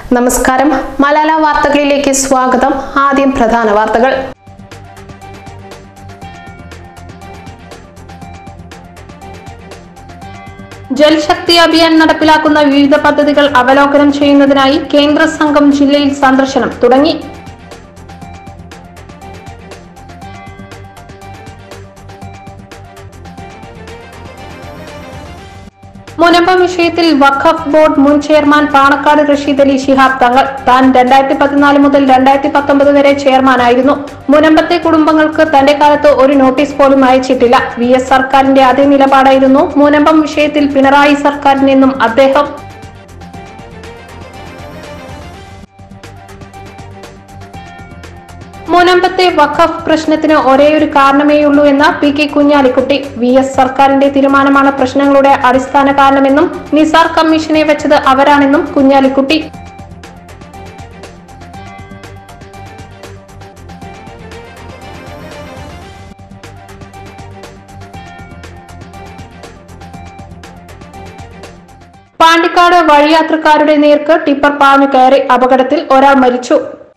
നമസ്കാരം മലാല വാർത്തകളിലേക്ക് സ്വാഗതം ആദ്യം പ്രധാന വാർത്തകൾ ജൽശക്തി അഭിയാൻ നടപ്പിലാക്കുന്ന വിവിധ പദ്ധതികൾ അവലോകനം ചെയ്യുന്നതിനായി കേന്ദ്ര സംഘം ജില്ലയിൽ സന്ദർശനം തുടങ്ങി മുനമ്പം വിഷയത്തിൽ വഖഫ് ബോർഡ് മുൻ ചെയർമാൻ പാണക്കാട് റഷീദ് അലി ശിഹാബ് തങ്ങൾ താൻ രണ്ടായിരത്തി പതിനാല് മുതൽ രണ്ടായിരത്തി പത്തൊമ്പത് വരെ ചെയർമാനായിരുന്നു മുനമ്പത്തെ കുടുംബങ്ങൾക്ക് തന്റെ കാലത്ത് ഒരു നോട്ടീസ് പോലും അയച്ചിട്ടില്ല വി എസ് സർക്കാരിന്റെ അതേ നിലപാടായിരുന്നു മുനമ്പം വിഷയത്തിൽ പിണറായി സർക്കാരിനെന്നും അദ്ദേഹം മുനമ്പത്തെ വഖഫ് പ്രശ്നത്തിന് ഒരേയൊരു കാരണമേയുള്ളൂ എന്ന P K Kunhalikutty V S സർക്കാരിന്റെ തീരുമാനമാണ് പ്രശ്നങ്ങളുടെ അടിസ്ഥാന കാരണമെന്നും നിസാർ കമ്മീഷനെ വെച്ചത് അവരാണെന്നും കുഞ്ഞാലിക്കുട്ടി പാണ്ടിക്കാട് വഴിയാത്രക്കാരുടെ നേർക്ക് ടിപ്പർ പാഞ്ഞു കയറി അപകടത്തിൽ ഒരാൾ മരിച്ചു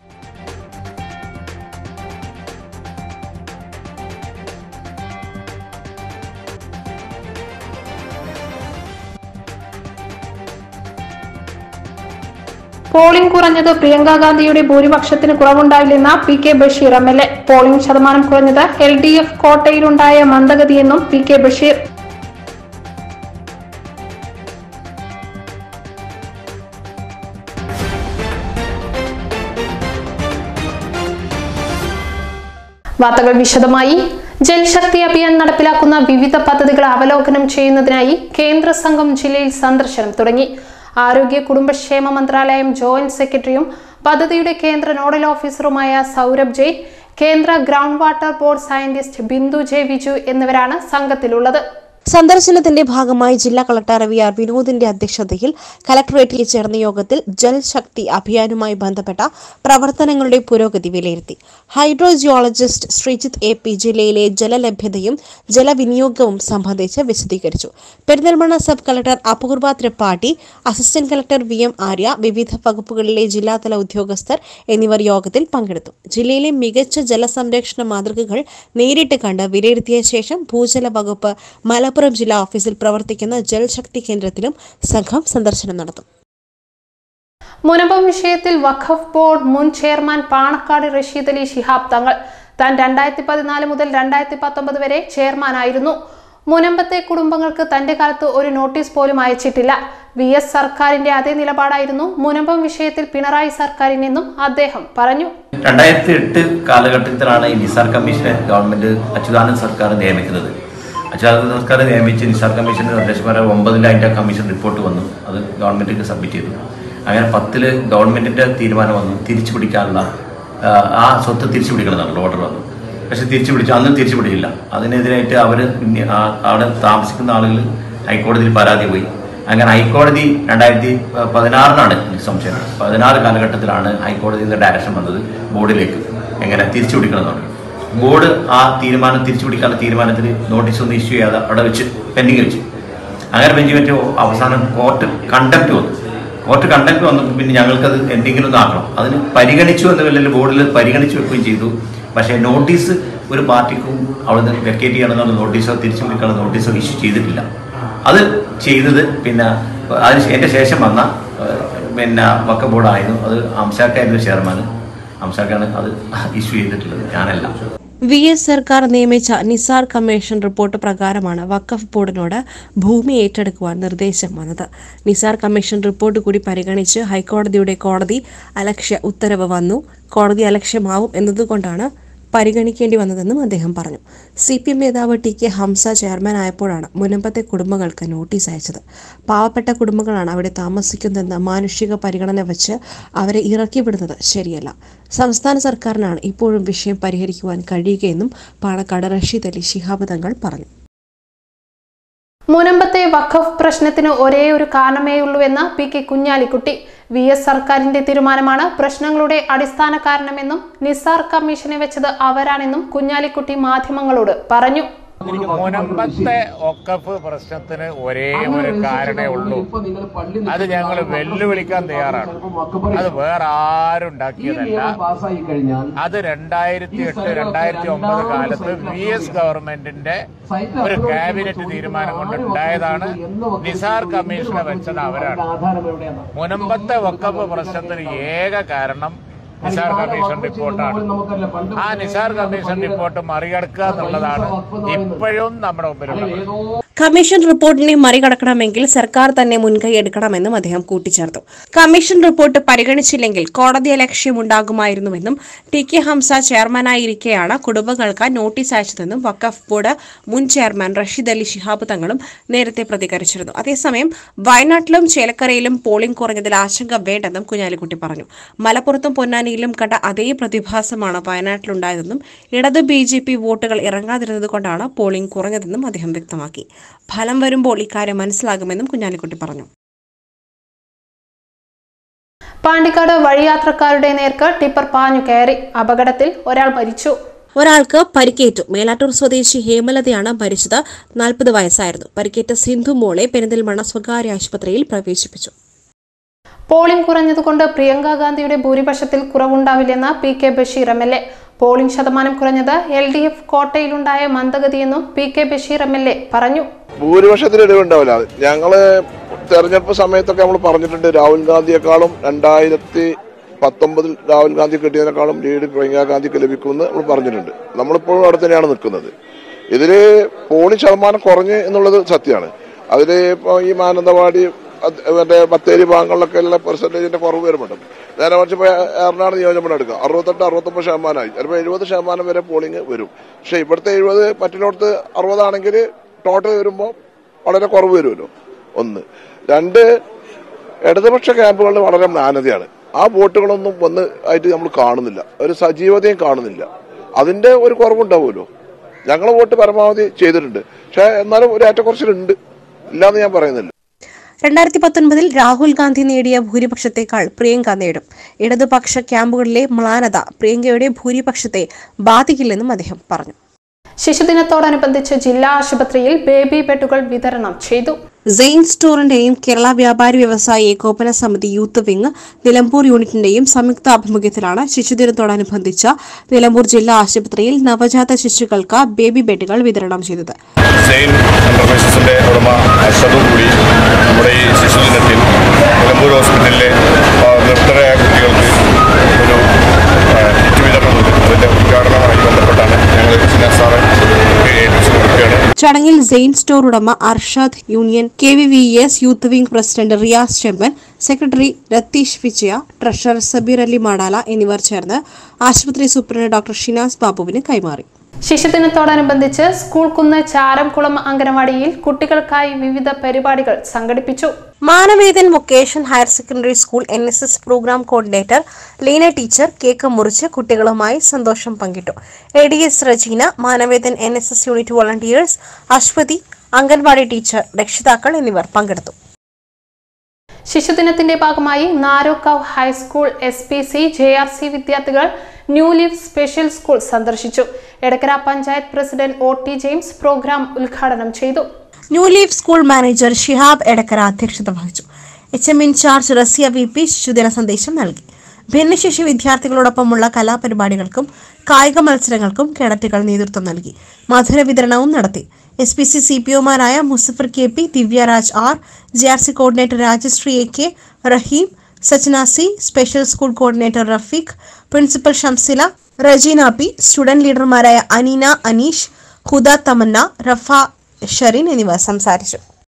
പോളിംഗ് കുറഞ്ഞത് പ്രിയങ്ക ഗാന്ധിയുടെ ഭൂരിപക്ഷത്തിന് കുറവുണ്ടായില്ലെന്ന P K Basheer M L A polling ശതമാനം കുറഞ്ഞത് എൽ ഡി എഫ് കോട്ടയിലുണ്ടായ മന്ദഗതിയെന്നും പി കെ ബഷീർ വാർത്തകൾ വിശദമായി ജൽശക്തി അഭിയാൻ നടപ്പിലാക്കുന്ന വിവിധ പദ്ധതികൾ അവലോകനം ചെയ്യുന്നതിനായി കേന്ദ്ര സംഘം ജില്ലയിൽ സന്ദർശനം തുടങ്ങി ആരോഗ്യ കുടുംബക്ഷേമ മന്ത്രാലയം ജോയിന്റ് സെക്രട്ടറിയും പദ്ധതിയുടെ കേന്ദ്ര നോഡൽ ഓഫീസറുമായ സൗരഭ് ജെയിൻ കേന്ദ്ര ground water board scientist Bindu J Viju എന്നിവരാണ് സംഘത്തിലുള്ളത് സന്ദർശനത്തിന്റെ ഭാഗമായി ജില്ലാ കളക്ടർ വി ആർ വിനോദിന്റെ അധ്യക്ഷതയിൽ കലക്ടറേറ്റിൽ ചേർന്ന യോഗത്തിൽ ജൽശക്തി അഭിയാനുമായി ബന്ധപ്പെട്ട പ്രവർത്തനങ്ങളുടെ പുരോഗതി വിലയിരുത്തി hydro geologist Sreejith A P ജില്ലയിലെ ജലലഭ്യതയും ജലവിനിയോഗവും സംബന്ധിച്ച് വിശദീകരിച്ചു Perinthalmanna sub collector Apoorva Tripathi assistant collector V M Arya വിവിധ വകുപ്പുകളിലെ ജില്ലാതല ഉദ്യോഗസ്ഥർ എന്നിവർ യോഗത്തിൽ പങ്കെടുത്തു ജില്ലയിലെ മികച്ച ജലസംരക്ഷണ മാതൃകകൾ നേരിട്ട് കണ്ട് വിലയിരുത്തിയ ശേഷം ഭൂജല വകുപ്പ് മലപ്പുറം ജില്ലാ ഓഫീസിൽ പ്രവർത്തിക്കുന്ന ജൽശക്തി കേന്ദ്രത്തിലും സംഘം സന്ദർശനം നടത്തും മുനമ്പം വിഷയത്തിൽ വഖഫ് ബോർഡ് മുൻ ചെയർമാൻ പാണക്കാട് റഷീദ് അലി ശിഹാബ് തങ്ങൾ താൻ രണ്ടായിരത്തി പതിനാല് മുതൽ രണ്ടായിരത്തി പത്തൊമ്പത് വരെ ചെയർമാനായിരുന്നു മുനമ്പത്തെ കുടുംബങ്ങൾക്ക് തന്റെ കാലത്ത് ഒരു നോട്ടീസ് പോലും അയച്ചിട്ടില്ല വി എസ് സർക്കാരിന്റെ അതേ നിലപാടായിരുന്നു മുനമ്പം വിഷയത്തിൽ പിണറായി സർക്കാരിനെന്നും അദ്ദേഹം പറഞ്ഞു രണ്ടായിരത്തി എട്ട് കാലഘട്ടത്തിലാണ് ഈ നിസാർ കമ്മീഷനെ ഗവൺമെന്റ് അച്യുതാനന്ദ സർക്കാർ നിയമിക്കുന്നത് അച്യുതാനന്ദ സർക്കാർ നിയമിച്ച് നിസാർ കമ്മീഷന്റെ നിർദ്ദേശപ്രകാരം ഒമ്പതിൽ അതിന്റെ കമ്മീഷൻ റിപ്പോർട്ട് വന്നു അത് ഗവൺമെന്റിന് സബ്മിറ്റ് ചെയ്തു അങ്ങനെ പത്തില് ഗവൺമെന്റിന്റെ തീരുമാനം വന്നു തിരിച്ചു പിടിക്കാനുള്ള ആ, ആ സ്വത്ത് തിരിച്ചു പിടിക്കണം എന്നുള്ള ഓർഡർ വന്നു പക്ഷെ തിരിച്ചു പിടിച്ചു അന്ന് തിരിച്ചു പിടിച്ചില്ല അതിനെതിരായിട്ട് അവർ അവിടെ താമസിക്കുന്ന ആളുകൾ ഹൈക്കോടതിയിൽ പരാതി പോയി അങ്ങനെ ഹൈക്കോടതി രണ്ടായിരത്തി പതിനാറിനാണ് എനിക്ക് സംശയം പതിനാറ് കാലഘട്ടത്തിലാണ് ഹൈക്കോടതിയിൽ നിന്ന് ഡയറക്ഷൻ വന്നത് ബോർഡിലേക്ക് എങ്ങനെ തിരിച്ചു പിടിക്കണം എന്ന് പറഞ്ഞു ബോർഡ് ആ തീരുമാനം തിരിച്ചു പിടിക്കാനുള്ള തീരുമാനത്തിന് നോട്ടീസ് ഒന്നും ഇഷ്യൂ ചെയ്യാതെ അവിടെ വെച്ച് പെൻഡിങ് വെച്ച് അങ്ങനെ ബെഞ്ച് വെച്ച് അവസാനം കോർട്ട് കണ്ടക്ട് വന്നു കോർട്ട് കണ്ടക്ട് വന്നപ്പോൾ പിന്നെ ഞങ്ങൾക്കത് എന്തെങ്കിലും ഒന്ന് ആക്കണം അതിന് പരിഗണിച്ചു എന്ന വലിയ ബോർഡിൽ പരിഗണിച്ചു വെക്കുകയും ചെയ്തു പക്ഷേ നോട്ടീസ് ഒരു പാർട്ടിക്കും അവിടുന്ന് വെക്കേറ്റ് ചെയ്യണമെന്നുള്ള നോട്ടീസോ തിരിച്ചു പിടിക്കാനുള്ള നോട്ടീസോ ഇഷ്യൂ ചെയ്തിട്ടില്ല അത് ചെയ്തത് പിന്നെ അതിന് എൻ്റെ ശേഷം വന്ന ഏഹ്, പിന്നെ വക്ക ബോർഡായിരുന്നു അത് അംശാക്കായിരുന്നു ചെയർമാൻ അംശാക്കാണ് അത് ഇഷ്യൂ ചെയ്തിട്ടുള്ളത് ഞാനല്ല വി എസ് സർക്കാർ നിയമിച്ച നിസാർ കമ്മീഷൻ റിപ്പോർട്ട് പ്രകാരമാണ് വഖഫ് ബോർഡിനോട് ഭൂമി ഏറ്റെടുക്കുവാൻ നിർദ്ദേശം വന്നത് നിസാർ കമ്മീഷൻ റിപ്പോർട്ട് കൂടി പരിഗണിച്ച് ഹൈക്കോടതിയുടെ കോടതി അലക്ഷ്യ ഉത്തരവ് വന്നു കോടതി അലക്ഷ്യമാവും എന്നതുകൊണ്ടാണ് പരിഗണിക്കേണ്ടി വന്നതെന്നും അദ്ദേഹം പറഞ്ഞു സി പി എം നേതാവ് ടി കെ ഹംസ ചെയർമാൻ ആയപ്പോഴാണ് മുനമ്പത്തെ കുടുംബങ്ങൾക്ക് നോട്ടീസ് അയച്ചത് പാവപ്പെട്ട കുടുംബങ്ങളാണ് അവിടെ താമസിക്കുന്നതെന്ന മാനുഷിക പരിഗണന വെച്ച് അവരെ ഇറക്കി വിടുന്നത് ശരിയല്ല സംസ്ഥാന സർക്കാരിനാണ് ഇപ്പോഴും വിഷയം പരിഹരിക്കുവാൻ കഴിയുകയെന്നും പാണക്കാട് റഷീദ് അലി ശിഹാബ് തങ്ങൾ പറഞ്ഞു മുനമ്പത്തെ വഖഫ് പ്രശ്നത്തിന് ഒരേ ഒരു കാരണമേയുള്ളൂ എന്ന് P K Kunhalikutty V S സർക്കാരിന്റെ തീരുമാനമാണ് പ്രശ്നങ്ങളുടെ അടിസ്ഥാന കാരണമെന്നും നിസാർ കമ്മീഷനെ വെച്ചത് അവരാണെന്നും കുഞ്ഞാലിക്കുട്ടി മാധ്യമങ്ങളോട് പറഞ്ഞു മുനമ്പത്തെ ഒക്കഫ് പ്രശ്നത്തിന് ഒരേ ഒരു കാരണേ ഉള്ളൂ അത് ഞങ്ങൾ വെല്ലുവിളിക്കാൻ തയ്യാറാണ് അത് വേറെ ആരും ഉണ്ടാക്കിയതല്ല അത് രണ്ടായിരത്തി എട്ട് രണ്ടായിരത്തി ഒമ്പത് കാലത്ത് വി എസ് ഗവൺമെന്റിന്റെ ഒരു ക്യാബിനറ്റ് തീരുമാനം കൊണ്ട് ഉണ്ടായതാണ് നിസാർ കമ്മീഷനെ വെച്ചത് അവരാണ് മുനമ്പത്തെ ഒക്കഫ് പ്രശ്നത്തിന് ഏക കാരണം നിസാർ കമ്മീഷൻ റിപ്പോർട്ടാണ് ആ നിസാർ കമ്മീഷൻ റിപ്പോർട്ട് മറികടക്കുക എന്നുള്ളതാണ് ഇപ്പോഴും നമ്മുടെ മുമ്പിലുള്ള പ്രശ്നം. കമ്മീഷൻ റിപ്പോർട്ടിനെ മറികടക്കണമെങ്കിൽ സർക്കാർ തന്നെ മുൻകൈ എടുക്കണമെന്നും അദ്ദേഹം കൂട്ടിച്ചേർത്തു കമ്മീഷൻ റിപ്പോർട്ട് പരിഗണിച്ചില്ലെങ്കിൽ കോടതി ലക്ഷ്യമുണ്ടാകുമായിരുന്നുവെന്നും ടി കെ ഹംസ ചെയർമാനായിരിക്കെയാണ് കുടുംബങ്ങൾക്ക് നോട്ടീസ് അയച്ചതെന്നും വഖഫ് ബോർഡ് മുൻ ചെയർമാൻ റഷീദ് അലി ശിഹാബ് തങ്ങളും നേരത്തെ പ്രതികരിച്ചിരുന്നു അതേസമയം വയനാട്ടിലും ചേലക്കരയിലും പോളിംഗ് കുറഞ്ഞതിൽ ആശങ്ക വേണ്ടെന്നും കുഞ്ഞാലിക്കുട്ടി പറഞ്ഞു മലപ്പുറത്തും പൊന്നാനിയിലും കണ്ട അതേ പ്രതിഭാസമാണ് വയനാട്ടിലുണ്ടായതെന്നും ഇടത് ബി ജെ പി വോട്ടുകൾ ഇറങ്ങാതിരുന്നതുകൊണ്ടാണ് പോളിംഗ് കുറഞ്ഞതെന്നും അദ്ദേഹം വ്യക്തമാക്കി ഫലം വരുമ്പോൾ ഇക്കാര്യം മനസ്സിലാകുമെന്നും കുഞ്ഞാലിക്കുട്ടി പറഞ്ഞു പാണ്ടിക്കാട് വഴിയാത്രക്കാരുടെ നേർക്ക് ടിപ്പർ പാഞ്ഞു കയറി അപകടത്തിൽ ഒരാൾ മരിച്ചു ഒരാൾക്ക് പരിക്കേറ്റു മേലാറ്റൂർ സ്വദേശി ഹേമലതയാണ് മരിച്ചത് നാൽപ്പത് വയസ്സായിരുന്നു പരിക്കേറ്റ സിന്ധു മോളെ പെരിന്തൽമണ്ണ സ്വകാര്യ ആശുപത്രിയിൽ പ്രവേശിപ്പിച്ചു പോളിംഗ് കുറഞ്ഞതുകൊണ്ട് പ്രിയങ്ക ഗാന്ധിയുടെ ഭൂരിപക്ഷത്തിൽ കുറവുണ്ടാവില്ലെന്ന് P K Basheer M L A polling ശതമാനം കുറഞ്ഞത് എൽ ഡി എഫ് കോട്ടയിലുണ്ടായ മന്ദഗതിയെന്നും P K Basheer M L A പറഞ്ഞു ഭൂരിപക്ഷത്തിന് ഇടിവുണ്ടാവില്ല ഞങ്ങള് തെരഞ്ഞെടുപ്പ് സമയത്തൊക്കെ നമ്മൾ പറഞ്ഞിട്ടുണ്ട് രാഹുൽ ഗാന്ധിയെക്കാളും രണ്ടായിരത്തി പത്തൊമ്പതിൽ രാഹുൽ ഗാന്ധി കിട്ടിയതിനേക്കാളും ലീഡ് പ്രിയങ്ക ഗാന്ധിക്ക് ലഭിക്കുമെന്ന് നമ്മൾ പറഞ്ഞിട്ടുണ്ട് നമ്മളിപ്പോഴും അവിടെ തന്നെയാണ് നിൽക്കുന്നത് ഇതില് പോളിംഗ് ശതമാനം കുറഞ്ഞ് എന്നുള്ളത് സത്യമാണ് അതില് ഇപ്പൊ ഈ മാനന്തവാടി അത് മറ്റേ ബത്തേരി ഭാഗങ്ങളിലൊക്കെ ഉള്ള പെർസെന്റേജിന്റെ കുറവ് വരുന്നുണ്ട് നേരെ മറിച്ച് ഇപ്പൊ എറണാകുളം നിയോജനം എടുക്കുക അറുപത്തെട്ട് അറുപത്തൊമ്പത് ശതമാനമായി ചിലപ്പോൾ എഴുപത് ശതമാനം വരെ പോളിംഗ് വരും പക്ഷെ ഇവിടുത്തെ എഴുപത് മറ്റിടത്ത് അറുപതാണെങ്കിൽ ടോട്ടൽ വരുമ്പോൾ വളരെ കുറവ് വരുമല്ലോ ഒന്ന് രണ്ട് ഇടതുപക്ഷ ക്യാമ്പുകളിൽ വളരെ മ്ലാനതയാണ് ആ വോട്ടുകളൊന്നും വന്ന് ആയിട്ട് നമ്മൾ കാണുന്നില്ല ഒരു സജീവതയും കാണുന്നില്ല അതിന്റെ ഒരു കുറവുണ്ടാവുമല്ലോ ഞങ്ങൾ വോട്ട് പരമാവധി ചെയ്തിട്ടുണ്ട് പക്ഷെ എന്നാലും ഒരു ഏറ്റക്കുറച്ചിലുണ്ട് ഇല്ലാന്ന് ഞാൻ പറയുന്നില്ല രണ്ടായിരത്തി പത്തൊൻപതിൽ രാഹുൽ ഗാന്ധി നേടിയ ഭൂരിപക്ഷത്തെക്കാൾ പ്രിയങ്ക നേടും ഇടതുപക്ഷ ക്യാമ്പുകളിലെ മ്ലാനത പ്രിയങ്കയുടെ ഭൂരിപക്ഷത്തെ ബാധിക്കില്ലെന്നും അദ്ദേഹം പറഞ്ഞു ശിശുദിനത്തോടനുബന്ധിച്ച് ജില്ലാ ആശുപത്രിയിൽ ബേബി ബെഡുകൾ വിതരണം ചെയ്തു സെയിൻ സ്റ്റോറിന്റെയും കേരള വ്യാപാരി വ്യവസായി ഏകോപന സമിതി യൂത്ത് വിംഗ് നിലമ്പൂർ യൂണിറ്റിന്റെയും സംയുക്ത ആഭിമുഖ്യത്തിലാണ് ശിശുദിനത്തോടനുബന്ധിച്ച് നിലമ്പൂർ ജില്ലാ ആശുപത്രിയിൽ നവജാത ശിശുക്കൾക്ക് ബേബി ബെഡുകൾ വിതരണം ചെയ്തത് സെയിൻ എന്റർപ്രൈസസിന്റെ ഉടമ അഷദും കൂടി നമ്മുടെ ഈ ശിശുദിനത്തിൽ നിലമ്പൂർ ഹോസ്പിറ്റലിലെ ആ, നിർത്തരായ കുട്ടികൾക്ക് ഒരു ആ, കിറ്റ് വിതരണം നൽകി. അതിന്റെ ഉദ്ഘാടനവുമായി ബന്ധപ്പെട്ടാണ് ഞങ്ങൾ സിന സാറെ ഏൽപ്പിച്ചു കൊടുക്കുകയാണ് ചടങ്ങിൽ സെയിൻ സ്റ്റോർ ഉടമ Arshad union K V V S youth wing president Riyas Chemban secretary Ratheesh Vijaya treasurer Sabeer Ali Madala എന്നിവർ ചേർന്ന് ആശുപത്രി സൂപ്രണ്ട് ഡോക്ടർ ഷിനാസ് ബാബുവിന് കൈമാറി ശിശുദിനത്തോടനുബന്ധിച്ച് സ്കൂൾ കുന്ന് ചാരംകുളം അംഗനവാടിയിൽ കുട്ടികൾക്കായി വിവിധ പരിപാടികൾ സംഘടിപ്പിച്ചു Manavedan vocation higher secondary school N S S programme coordinator Leena teacher cake മുറിച്ച് കുട്ടികളുമായി സന്തോഷം പങ്കിട്ടു A D S Rejina Manavedan N S S unit volunteers Aswathy anganwadi teacher രക്ഷിതാക്കൾ എന്നിവർ പങ്കെടുത്തു ശിശുദിനത്തിന്റെ ഭാഗമായി Narokkavu high school S P C J R C വിദ്യാർത്ഥികൾ ന്യൂ ലീവ് സ്പെഷ്യൽ സ്കൂൾ സന്ദർശിച്ചു Edakkara panchayat president O T James programme ഉദ്ഘാടനം ചെയ്തു New Leaf school manager Shihab Edakkara അധ്യക്ഷത വഹിച്ചു H M in charge Rasiya V P ശിശുദിന സന്ദേശം നൽകി ഭിന്നശേഷി വിദ്യാർത്ഥികളോടൊപ്പമുള്ള കലാപരിപാടികൾക്കും കായിക മത്സരങ്ങൾക്കും കേഡറ്റുകൾ നേതൃത്വം നൽകി മധുര വിതരണവും നടത്തി S P C C P ഒമാരായ Muzaffar K P Divyaraj R J R C coordinator Rajasree A K Raheem Sachana C special school coordinator Rafeeq principal Shamsila Rejina P student ലീഡർമാരായ അനീന അനീഷ് ഹുദ തമന്ന റഫ ഷെറിൻ എന്നിവർ സംസാരിച്ചു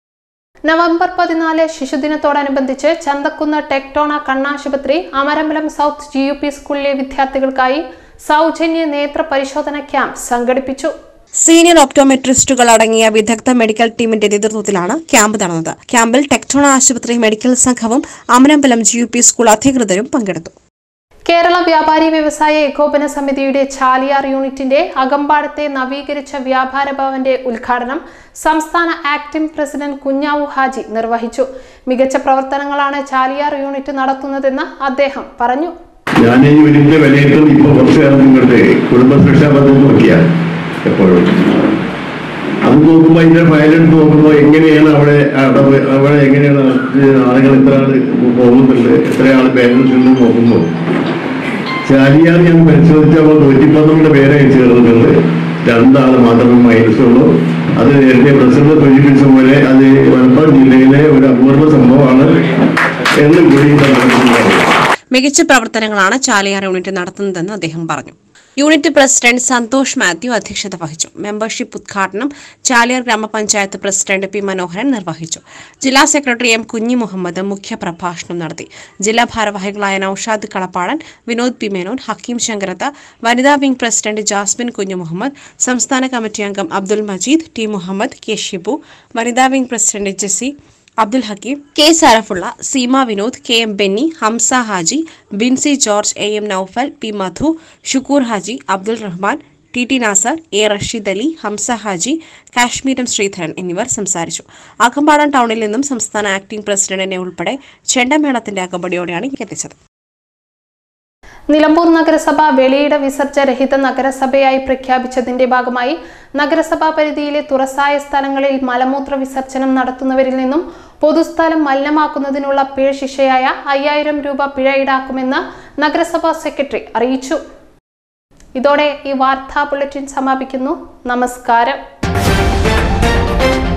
നവംബർ പതിനാല് ശിശുദിനത്തോടനുബന്ധിച്ച് ചന്തക്കുന്ന് ടെക്ടോണ കണ്ണാശുപത്രി Amarambalam south G U P സ്കൂളിലെ വിദ്യാർത്ഥികൾക്കായി സൗജന്യ നേത്ര പരിശോധന ക്യാമ്പ് സംഘടിപ്പിച്ചു സീനിയർ ഒപ്റ്റോമെട്രിസ്റ്റുകൾ അടങ്ങിയ വിദഗ്ധ മെഡിക്കൽ ടീമിന്റെ നേതൃത്വത്തിലാണ് ക്യാമ്പ് നടന്നത് ക്യാമ്പിൽ ടെക്ടോണ ആശുപത്രി മെഡിക്കൽ സംഘവും Amarambalam G U P school അധികൃതരും പങ്കെടുത്തു കേരള വ്യാപാരി വ്യവസായ ഏകോപന സമിതിയുടെ ചാലിയാർ യൂണിറ്റിന്റെ അകമ്പാടത്തെ നവീകരിച്ച വ്യാപാര ഭവന്റെ ഉദ്ഘാടനം സംസ്ഥാന ആക്ടിംഗ് പ്രസിഡന്റ് കുഞ്ഞാവു ഹാജി നിർവഹിച്ചു മികച്ച പ്രവർത്തനങ്ങളാണ് ചാലിയാർ യൂണിറ്റ് നടത്തുന്നതെന്ന് അദ്ദേഹം പറഞ്ഞു ഞാൻ ഈ യൂണിറ്റിന്റെ വിലയിരുത്തും ഇപ്പൊ കുറച്ചു കാലം നിങ്ങളുടെ കുടുംബസുരക്ഷാ പദ്ധതി നോക്കിയാൽ എപ്പോഴും അത് നോക്കുമ്പോൾ അതിന്റെ ഫയലെടുത്ത് നോക്കുമ്പോൾ എങ്ങനെയാണ് അവിടെ അടവ് അവിടെ എങ്ങനെയാണ് ആളുകൾ എത്ര ആള് പോകുന്നുണ്ട് എത്ര ആള് ബാലൻസ് ഉണ്ട് നോക്കുമ്പോൾ ചാലിയാർ ഞാൻ പരിശോധിച്ചപ്പോൾ നൂറ്റി പന്ത്രണ്ട് പേരെ ചേർന്നിട്ടുണ്ട് രണ്ടാള് മാത്രമേ മൈനസ് ഉള്ളൂ അത് നേരത്തെ പ്രസിഡന്റ് സൂചിപ്പിച്ച പോലെ അത് മലപ്പുറം ജില്ലയിലെ ഒരു അപൂർവ സംഭവമാണ് എന്ന് കൂടി നമുക്ക് മികച്ച പ്രവർത്തനങ്ങളാണ് ചാലിയാർ യൂണിറ്റ് നടത്തുന്നതെന്ന് അദ്ദേഹം പറഞ്ഞു യൂണിറ്റ് പ്രസിഡന്റ് സന്തോഷ് മാത്യു അധ്യക്ഷത വഹിച്ചു മെമ്പർഷിപ്പ് ഉദ്ഘാടനം ചാലിയാർ ഗ്രാമപഞ്ചായത്ത് പ്രസിഡന്റ് പി മനോഹരൻ നിർവഹിച്ചു ജില്ലാ സെക്രട്ടറി എം കുഞ്ഞി മുഹമ്മദ് മുഖ്യപ്രഭാഷണം നടത്തി ജില്ലാ ഭാരവാഹികളായ നൌഷാദ് കളപ്പാടൻ വിനോദ് പി മേനോൻ ഹക്കീം ശങ്കരത്ത വനിതാ wing president Jasmine Kunju Muhammad സംസ്ഥാന കമ്മിറ്റി അംഗം അബ്ദുൽ മജീദ് ടി മുഹമ്മദ് കെ ഷിബു വനിതാ wing president Jessy Abdul Hakeem K Sarafulla Seema Vinod K M Benny Hamsa Haji Binsy George A M Naufal P Madhu Shukkur Haji Abdul Rahman T T Nasar A Rasheed Ali Hamsa Haji Kashmiram Sreedharan എന്നിവർ സംസാരിച്ചു അകമ്പാടം ടൗണിൽ നിന്നും സംസ്ഥാന ആക്ടിംഗ് പ്രസിഡന്റിനെ ഉൾപ്പെടെ ചെണ്ടമേളത്തിന്റെ അകമ്പടിയോടെയാണ് എത്തിച്ചത് നിലമ്പൂർ നഗരസഭ വെളിയിട വിസർജരഹിത നഗരസഭയായി പ്രഖ്യാപിച്ചതിന്റെ ഭാഗമായി നഗരസഭാ പരിധിയിലെ തുറസായ സ്ഥലങ്ങളിൽ മലമൂത്ര വിസർജനം നടത്തുന്നവരിൽ നിന്നും പൊതുസ്ഥലം മലിനമാക്കുന്നതിനുള്ള പിഴ ശിക്ഷയായ അയ്യായിരം രൂപ പിഴ ഈടാക്കുമെന്ന് നഗരസഭാ സെക്രട്ടറി അറിയിച്ചു ഇതോടെ ഈ വാർത്താ ബുള്ളറ്റിൻ സമാപിക്കുന്നു നമസ്കാരം